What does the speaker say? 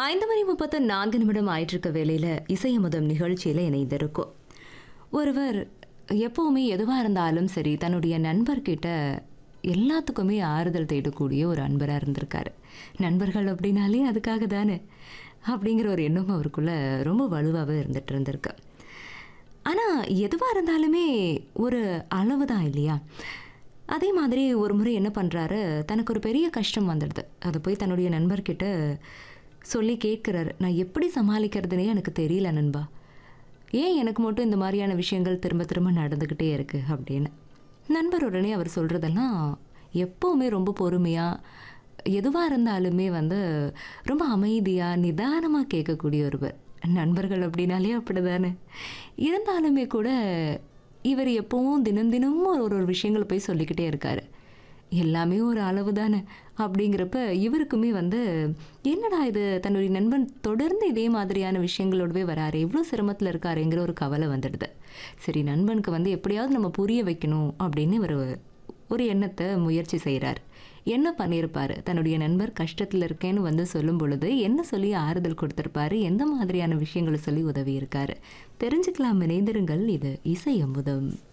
ஐந்து மணி முப்பத்து நான்கு நிமிடம் ஆயிட்டிருக்க வேளையில் இசையமுதம் நிகழ்ச்சியில் இணைந்திருக்கும் ஒருவர் எப்போவுமே எதுவாக இருந்தாலும் சரி தன்னுடைய நண்பர்கிட்ட எல்லாத்துக்குமே ஆறுதல் தேடக்கூடிய ஒரு அன்பராக இருந்திருக்காரு நண்பர்கள் அப்படின்னாலே அதுக்காக தானே அப்படிங்கிற ஒரு எண்ணம் அவருக்குள்ள ரொம்ப வலுவாகவே இருந்துட்டு இருந்திருக்கு ஆனால் எதுவாக இருந்தாலுமே ஒரு அளவு தான் இல்லையா அதே மாதிரி ஒரு முறை என்ன பண்ணுறாரு தனக்கு ஒரு பெரிய கஷ்டம் வந்துடுது அதை போய் தன்னுடைய நண்பர்கிட்ட சொல்லி கேட்குறாரு நான் எப்படி சமாளிக்கிறதுனே எனக்கு தெரியல நண்பா ஏன் எனக்கு மட்டும் இந்த மாதிரியான விஷயங்கள் திரும்ப திரும்ப நடந்துக்கிட்டே இருக்குது அப்படின்னு நண்பர் உடனே அவர் சொல்கிறதெல்லாம் எப்போவுமே ரொம்ப பொறுமையாக எதுவாக இருந்தாலுமே வந்து ரொம்ப அமைதியாக நிதானமாக கேட்கக்கூடிய ஒருவர் நண்பர்கள் அப்படின்னாலே அப்படிதானே இருந்தாலுமே கூட இவர் எப்பவும் தினம் தினமும் ஒரு ஒரு விஷயங்களை போய் சொல்லிக்கிட்டே இருக்காரு எல்லாமே ஒரு அளவு தானே அப்படிங்கிறப்ப இவருக்குமே வந்து என்னடா இது தன்னுடைய நண்பன் தொடர்ந்து இதே மாதிரியான விஷயங்களோடவே வராரு எவ்வளோ சிரமத்தில் இருக்காருங்கிற ஒரு கவலை வந்துடுது சரி நண்பனுக்கு வந்து எப்படியாவது நம்ம புரிய வைக்கணும் அப்படின்னு இவர் ஒரு எண்ணத்தை முயற்சி செய்கிறார் என்ன பண்ணியிருப்பாரு தன்னுடைய நண்பர் கஷ்டத்தில் இருக்கேன்னு வந்து சொல்லும் பொழுது என்ன சொல்லி ஆறுதல் கொடுத்துருப்பாரு எந்த மாதிரியான விஷயங்களை சொல்லி உதவி இருக்காரு தெரிஞ்சுக்கலாம் இணைந்திருங்கள் இது இசை அமுதம்